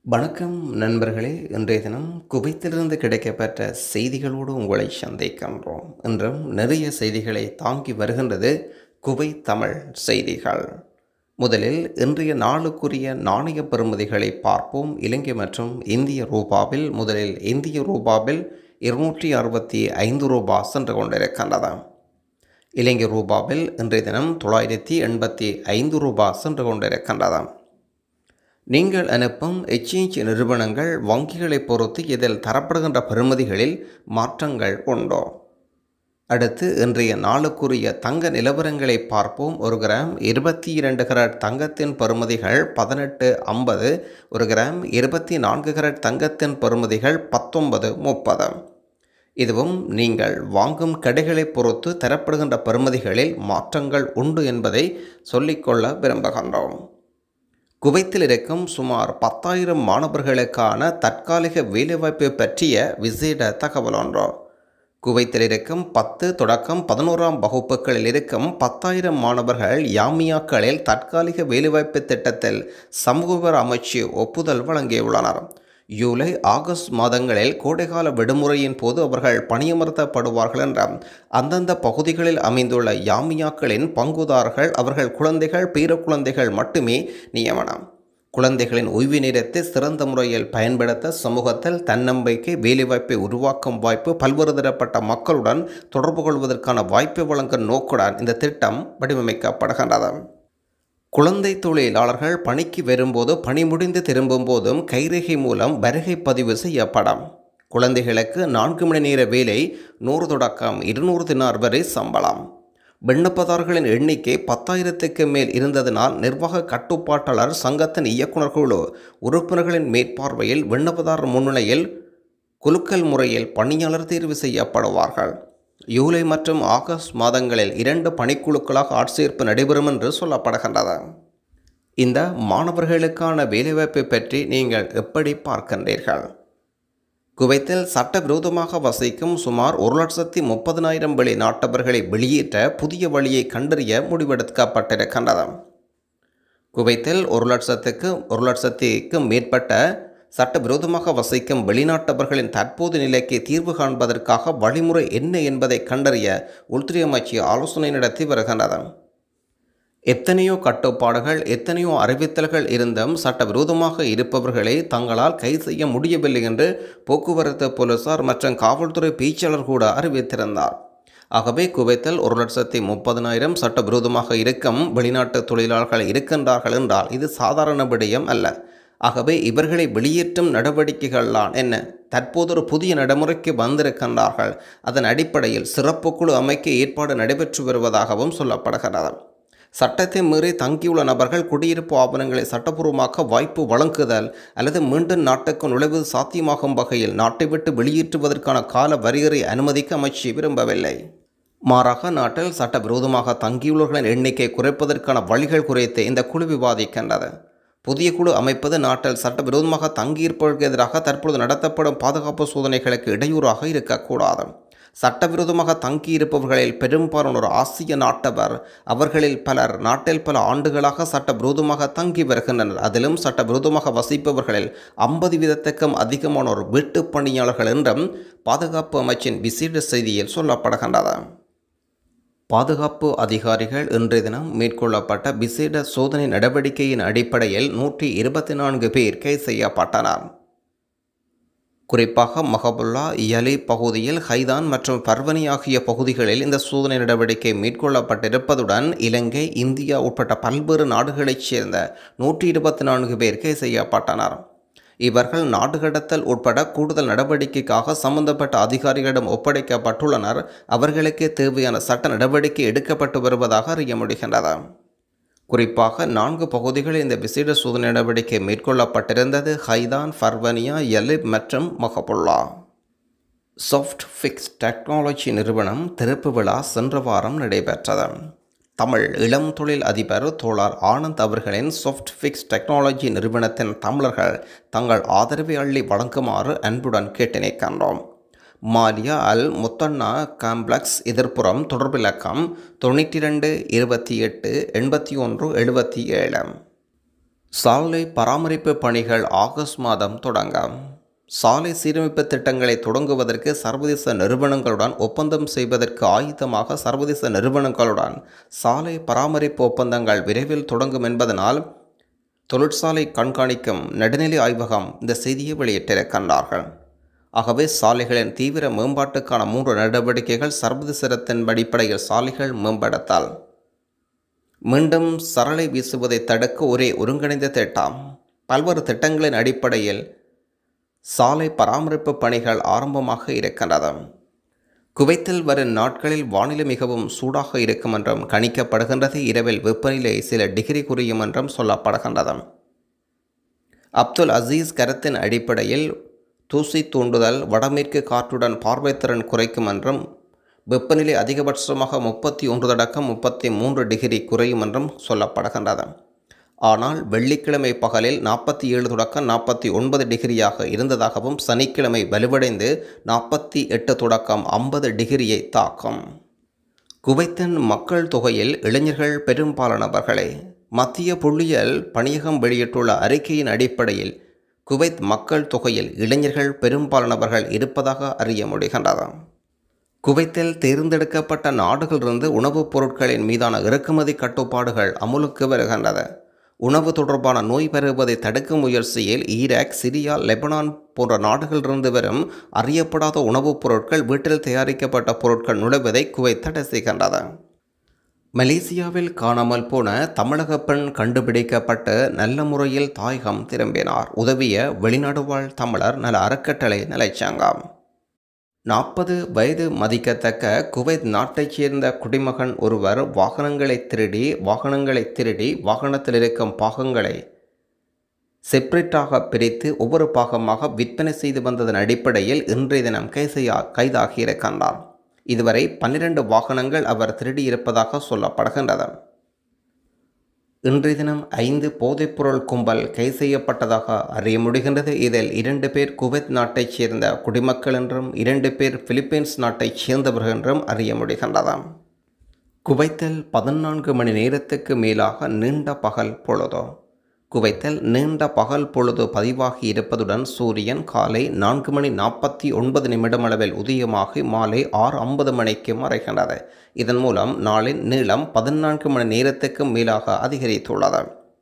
வணக்கம் நண்பர்களே இன்றைய தினம் குவைத்திலிருந்து கிடைக்கப்பெற்ற செய்திகளோடு உங்களை சந்திக்கின்றோம் இன்றும் நிறைய செய்திகளை தாங்கி வருகின்றது குவை தமிழ் செய்திகள் முதலில் இன்றைய நாளுக்குரிய நாணய பெறுமதிகளை பார்ப்போம் இலங்கை மற்றும் இந்திய ரூபாவில் முதலில் இந்திய ரூபாவில் இருநூற்றி அறுபத்தி ஐந்து ரூபா சென்று கொண்டிருக்கின்றது இலங்கை ரூபாவில் இன்றைய தினம் தொள்ளாயிரத்தி எண்பத்தி ஐந்து ரூபா சென்று கொண்டிருக்கின்றது நீங்கள் அனுப்பும் எக்ஸ்சேஞ்ச் நிறுவனங்கள் வங்கிகளை பொறுத்து இதில் தரப்படுகின்ற பெறுமதிகளில் மாற்றங்கள் உண்டோ அடுத்து இன்றைய நாளுக்குரிய தங்க நிலவரங்களை பார்ப்போம் ஒரு கிராம் இருபத்தி இரண்டு கரட் தங்கத்தின் பெறுமதிகள் பதினெட்டு ஐம்பது ஒரு கிராம் இருபத்தி நான்கு கரட் தங்கத்தின் பெறுமதிகள் பத்தொன்பது முப்பது இதுவும் நீங்கள் வாங்கும் கடைகளை பொறுத்து தரப்படுகின்ற பெறுமதிகளில் மாற்றங்கள் உண்டு என்பதை சொல்லிக்கொள்ள விரும்புகின்றோம் குவைத்தில் இருக்கும் சுமார் பத்தாயிரம் மாணவர்களுக்கான தற்காலிக வேலைவாய்ப்பு பற்றிய விசேட தகவல் ஒன்றோ குவைத்தில் இருக்கும் பத்து தொடக்கம் பதினோராம் வகுப்புகளில் இருக்கும் பத்தாயிரம் மாணவர்கள் யாமியாக்களில் தற்காலிக வேலைவாய்ப்பு திட்டத்தில் சமூக அமைச்சு ஒப்புதல் வழங்கியுள்ளனர் ஜூலை ஆகஸ்ட் மாதங்களில் கோடைகால விடுமுறையின் போது அவர்கள் பணியமர்த்தப்படுவார்கள் என்ற அந்தந்த பகுதிகளில் அமைந்துள்ள யாமியாக்களின் பங்குதாரர்கள் அவர்கள் குழந்தைகள் பேர குழந்தைகள் மட்டுமே நியமனம் குழந்தைகளின் ஓய்வு நேரத்தை சிறந்த முறையில் பயன்படுத்த சமூகத்தில் தன்னம்பிக்கை வேலைவாய்ப்பை உருவாக்கும் வாய்ப்பு பல்வேறு தரப்பட்ட மக்களுடன் தொடர்பு கொள்வதற்கான வாய்ப்பை வழங்கும் நோக்குடன் இந்த திட்டம் வடிவமைக்கப்படுகின்றது குழந்தை தொழிலாளர்கள் பணிக்கு வரும்போது பணி முடிந்து திரும்பும் போதும் கைரேகை மூலம் வருகை பதிவு செய்யப்படும் குழந்தைகளுக்கு நான்கு மணி நேர வேலை நூறு தொடக்கம் இருநூறு தினார் வரை சம்பளம் விண்ணப்பதாரர்களின் எண்ணிக்கை பத்தாயிரத்துக்கு மேல் இருந்ததனால் நிர்வாக கட்டுப்பாட்டாளர் சங்கத்தின் இயக்குனர் குழு உறுப்பினர்களின் மேற்பார்வையில் விண்ணப்பதாரர் முன்னிலையில் குலுக்கல் முறையில் பணியாளர் தேர்வு செய்யப்படுவார்கள் ஜூலை மற்றும் ஆகஸ்ட் மாதங்களில் இரண்டு பணிக்குழுக்களாக ஆட்சேர்ப்பு நடைபெறும் என்று சொல்லப்படுகின்றது இந்த மாணவர்களுக்கான வேலைவாய்ப்பை பற்றி நீங்கள் எப்படி பார்க்கின்றீர்கள் குவைத்தில் சட்டவிரோதமாக வசிக்கும் சுமார் ஒரு லட்சத்தி முப்பதினாயிரம் வெளிநாட்டவர்களை வெளியேற்ற புதிய வழியை கண்டறிய முடிவெடுக்கப்பட்டிருக்கின்றது குவைத்தில் ஒரு லட்சத்துக்கு ஒரு லட்சத்திற்கும் மேற்பட்ட சட்டவிரோதமாக வசிக்கும் வெளிநாட்டவர்களின் தற்போது நிலைக்கு தீர்வு காண்பதற்காக வழிமுறை என்ன என்பதை கண்டறிய உள்துறை அமைச்சு ஆலோசனை நடத்தி வருகின்றது எத்தனையோ கட்டுப்பாடுகள் எத்தனையோ அறிவித்தல்கள் இருந்தும் சட்டவிரோதமாக இருப்பவர்களை தங்களால் கைது செய்ய முடியவில்லை என்று போக்குவரத்து போலீசார் மற்றும் காவல்துறை பேச்சாளர் கூட அறிவித்திருந்தார் ஆகவே குவைத்தில் ஒரு லட்சத்தி முப்பதினாயிரம் சட்டவிரோதமாக இருக்கும் வெளிநாட்டு தொழிலாளர்கள் இருக்கின்றார்கள் என்றால் இது சாதாரண விடயம் அல்ல ஆகவே இவர்களை வெளியேற்றும் நடவடிக்கைகள்தான் என்ன தற்போது ஒரு புதிய நடைமுறைக்கு வந்திருக்கின்றார்கள் அதன் அடிப்படையில் சிறப்பு குழு அமைக்க ஏற்பாடு நடைபெற்று வருவதாகவும் சொல்லப்படுகிறது சட்டத்தை மீறி தங்கியுள்ள நபர்கள் குடியிருப்பு ஆவணங்களை சட்டப்பூர்வமாக்க வாய்ப்பு வழங்குதல் அல்லது மீண்டும் நாட்டுக்கு நுழைவது சாத்தியமாகும் வகையில் நாட்டை விட்டு வெளியேற்றுவதற்கான கால வரையறை அனுமதிக்க அமைச்சு விரும்பவில்லை மாறாக நாட்டில் சட்டவிரோதமாக தங்கியுள்ளவர்களின் எண்ணிக்கை குறைப்பதற்கான வழிகள் குறித்து இந்த குழு விவாதிக்கின்றது புதிய குழு அமைப்பது நாட்டில் சட்டவிரோதமாக தங்கியிருப்பவர்களுக்கு எதிராக தற்பொழுது நடத்தப்படும் பாதுகாப்பு சோதனைகளுக்கு இடையூறாக இருக்கக்கூடாது சட்டவிரோதமாக தங்கியிருப்பவர்களில் பெரும்பாலானோர் ஆசிய நாட்டவர் அவர்களில் பலர் நாட்டில் பல ஆண்டுகளாக சட்டவிரோதமாக தங்கி வருகின்றனர் அதிலும் சட்டவிரோதமாக வசிப்பவர்களில் ஐம்பது வீதத்துக்கும் அதிகமானோர் வீட்டு பணியாளர்கள் என்றும் பாதுகாப்பு அமைச்சின் விசேட செய்தியில் சொல்லப்படுகின்றது பாதுகாப்பு அதிகாரிகள் இன்றைய தினம் மேற்கொள்ளப்பட்ட விசேட சோதனை நடவடிக்கையின் அடிப்படையில் நூற்றி இருபத்தி நான்கு பேர் கைது செய்யப்பட்டனர் குறிப்பாக மஹபுல்லா யலி பகுதியில் ஹைதான் மற்றும் பர்வனி ஆகிய பகுதிகளில் இந்த சோதனை நடவடிக்கை மேற்கொள்ளப்பட்டிருப்பதுடன் இலங்கை இந்தியா உட்பட்ட பல்வேறு நாடுகளைச் சேர்ந்த நூற்றி இருபத்தி நான்கு பேர் கைது செய்யப்பட்டனர் இவர்கள் நாடு கடத்தல் உட்பட கூடுதல் நடவடிக்கைக்காக சம்பந்தப்பட்ட அதிகாரிகளிடம் ஒப்படைக்கப்பட்டுள்ளனர் அவர்களுக்கே தேவையான சட்ட நடவடிக்கை எடுக்கப்பட்டு வருவதாக அறிய முடிகின்றது குறிப்பாக நான்கு பகுதிகளில் இந்த விசேட சோதனை நடவடிக்கை மேற்கொள்ளப்பட்டிருந்தது ஹைதான் ஃபர்வனியா எலிப் மற்றும் மஹபுல்லா சாஃப்ட் ஃபிக்ஸ் டெக்னாலஜி நிறுவனம் திறப்பு விழா சென்ற வாரம் நடைபெற்றது தமிழ் இளம் தொழில் அதிபர் தோழர் ஆனந்த் அவர்களின் சாஃப்ட் ஃபிக்ஸ் டெக்னாலஜி நிறுவனத்தின் தமிழர்கள் தங்கள் ஆதரவை அள்ளி வழங்குமாறு அன்புடன் கேட்டினைக்கின்றோம் மாலியா அல் முத்தண்ணா காம்ப்ளெக்ஸ் எதிர்ப்புறம் தொடர்பிலக்கம் தொண்ணூற்றி ரெண்டு இருபத்தி எட்டு எண்பத்தி ஒன்று எழுபத்தி ஏழு சாலை பராமரிப்பு பணிகள் ஆகஸ்ட் மாதம் தொடங்கும் சாலை சீரமைப்பு திட்டங்களை தொடங்குவதற்கு சர்வதேச நிறுவனங்களுடன் ஒப்பந்தம் செய்வதற்கு ஆயுதமாக சர்வதேச நிறுவனங்களுடன் சாலை பராமரிப்பு ஒப்பந்தங்கள் விரைவில் தொடங்கும் என்பதனால் தொழிற்சாலை கண்காணிக்கும் நடுநிலை ஆய்வகம் இந்த செய்தியை வெளியிட்டிருக்கின்றார்கள் ஆகவே சாலைகளின் தீவிர மேம்பாட்டுக்கான மூன்று நடவடிக்கைகள் சர்வதேசத்தின் அடிப்படையில் சாலைகள் மேம்படுத்தல் மீண்டும் சரளை வீசுவதை தடுக்க ஒரே ஒருங்கிணைந்த திட்டம் பல்வேறு திட்டங்களின் அடிப்படையில் சாலை பராமரிப்பு பணிகள் ஆரம்பமாக இருக்கின்றது குவைத்தில் வரும் நாட்களில் வானிலை மிகவும் சூடாக இருக்கும் என்றும் கணிக்கப்படுகின்றது இரவில் வெப்பநிலை சில டிகிரி குறையும் என்றும் சொல்லப்படுகின்றது அப்துல் அசீஸ் கருத்தின் அடிப்படையில் தூசி தூண்டுதல் வடமேற்கு காற்றுடன் பார்வைத்திறன் குறைக்கும் என்றும் வெப்பநிலை அதிகபட்சமாக முப்பத்தி ஒன்று தொடக்கம் முப்பத்தி மூன்று டிகிரி குறையும் என்றும் சொல்லப்படுகின்றது ஆனால் வெள்ளிக்கிழமை பகலில் நாற்பத்தி ஏழு தொடக்கம் நாற்பத்தி ஒன்பது டிகிரியாக இருந்ததாகவும் சனிக்கிழமை வலுவடைந்து நாற்பத்தி எட்டு தொடக்கம் ஐம்பது டிகிரியை தாக்கும் குவைத்தின் மக்கள் தொகையில் இளைஞர்கள் பெரும்பாலானவர்களே மத்திய புள்ளியியல் பணியகம் வெளியிட்டுள்ள அறிக்கையின் அடிப்படையில் குவைத் மக்கள் தொகையில் இளைஞர்கள் பெரும்பாலானவர்கள் இருப்பதாக அறிய முடிகின்றது குவைத்தில் தேர்ந்தெடுக்கப்பட்ட நாடுகளிலிருந்து உணவுப் பொருட்களின் மீதான இறக்குமதி கட்டுப்பாடுகள் அமுலுக்கு வருகின்றது உணவு தொடர்பான நோய் பரவுவதை தடுக்கும் முயற்சியில் ஈராக் சிரியா லெபனான் போன்ற நாடுகளிலிருந்து வரும் அறியப்படாத உணவுப் பொருட்கள் வீட்டில் தயாரிக்கப்பட்ட பொருட்கள் நுழைவதை குவைத் தடை செய்கின்றது மலேசியாவில் காணாமல் போன தமிழக பெண் கண்டுபிடிக்கப்பட்டு நல்ல முறையில் தாயகம் திரும்பினார் உதவிய வெளிநாடு வாழ் தமிழர் நல அறக்கட்டளை நிலைச்சங்கம் நாற்பது வயது மதிக்கத்தக்க குவைத் நாட்டைச் சேர்ந்த குடிமகன் ஒருவர் வாகனங்களை திருடி வாகனங்களை திருடி வாகனத்தில் இருக்கும் பாகங்களை செப்பரேட்டாக பிரித்து ஒவ்வொரு பாகமாக விற்பனை செய்து வந்ததன் அடிப்படையில் இன்றைய தினம் கைசையா கைதாகியிருக்கின்றார் இதுவரை பன்னிரண்டு வாகனங்கள் அவர் திருடியிருப்பதாக சொல்லப்படுகின்றது இன்றைய தினம் ஐந்து போதைப்பொருள் கும்பல் கைது செய்யப்பட்டதாக அறிய முடிகின்றது இதில் இரண்டு பேர் குவைத் நாட்டைச் சேர்ந்த குடிமக்கள் என்றும் இரண்டு பேர் பிலிப்பைன்ஸ் நாட்டைச் சேர்ந்தவர்கள் என்றும் அறிய முடிகின்றது குவைத்தில் பதினான்கு மணி நேரத்துக்கு மேலாக நீண்ட பகல் பொழுது குவைத்தில் நீண்ட பகல் பொழுது பதிவாகி இருப்பதுடன் சூரியன் காலை நான்கு மணி நாற்பத்தி ஒன்பது நிமிடம் அளவில் உதயமாகி மாலை ஆறு ஐம்பது மணிக்கு மறைகின்றது இதன் மூலம் நாளின் நீளம் பதினான்கு மணி நேரத்துக்கு மேலாக அதிகரித்துள்ளது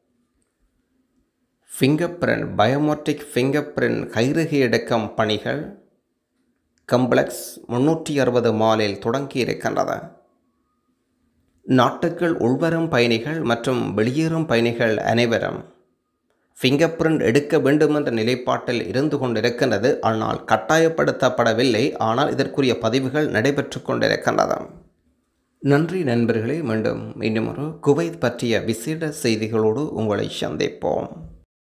finger print biometric finger print கைரேகை எடுக்கும் பணிகள் கம்ப்ளெக்ஸ் முன்னூற்றி அறுபது மாலில் தொடங்கியிருக்கின்றது நாட்டுக்குள் உள்வரும் பயணிகள் மற்றும் வெளியேறும் பயணிகள் அனைவரும் ஃபிங்கர் பிரிண்ட் எடுக்க வேண்டும் என்ற நிலைப்பாட்டில் இருந்து கொண்டிருக்கின்றது ஆனால் கட்டாயப்படுத்தப்படவில்லை ஆனால் இதற்குரிய பதிவுகள் நடைபெற்று கொண்டிருக்கின்றது நன்றி நண்பர்களே மீண்டும் இன்னும் ஒரு குவைத் பற்றிய விசேட செய்திகளோடு உங்களை சந்திப்போம்